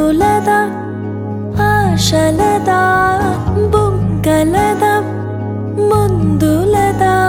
కన్నులదా ఆశలదా బుగ్గలదా ముందులదా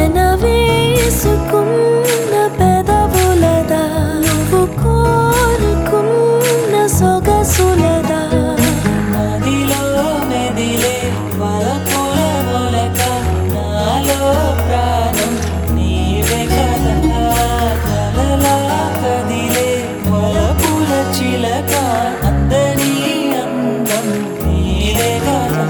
వేసుకున్న పెదవులదా నువ్వు కోరుకున్న సొగసులదా నదిలో మెదిలే వలపుల మొలక నాలో ప్రాణం నీవే కదా కలలా కదిలే వలపుల చిలక అందని అందం నీవే కదా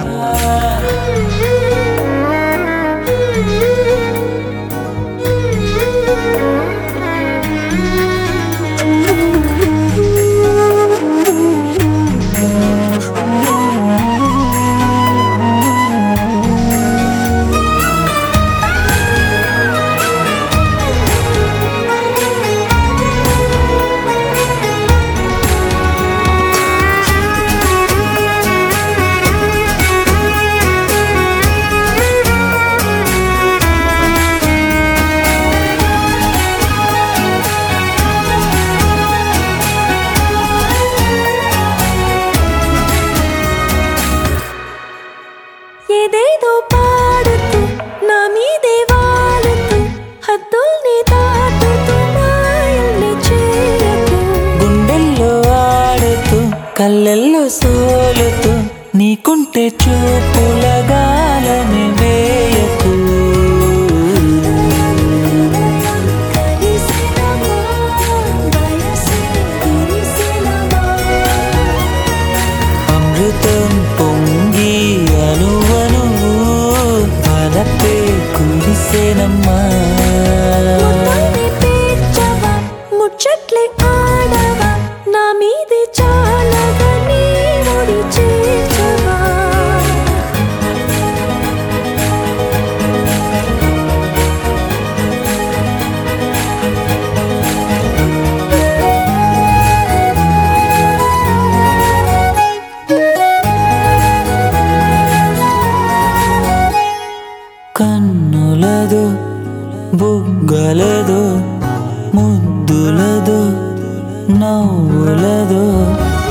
ఏదేదో పాడుతూ నా మీదే వాలుతూ హద్దుల్ని దాటుతూ మాయల్ని చేయకు గుండెల్లో ఆడుతూ కళ్ళల్లో సోలుతూ నీకుంటే చూపుల గాలని వేయకు కలిసినమా వయసే కురిసినమా అమృతం పొంగి అనువను వలపే కురిసేనమ్మా ముద్దాన్ని పేర్చవా ముచ్చట్లే ఆడవా నా మీది చాలగా నీ ముడి చేర్చవా కన్నులదు బుగ్గలదు ముద్దులదు నవ్వులదు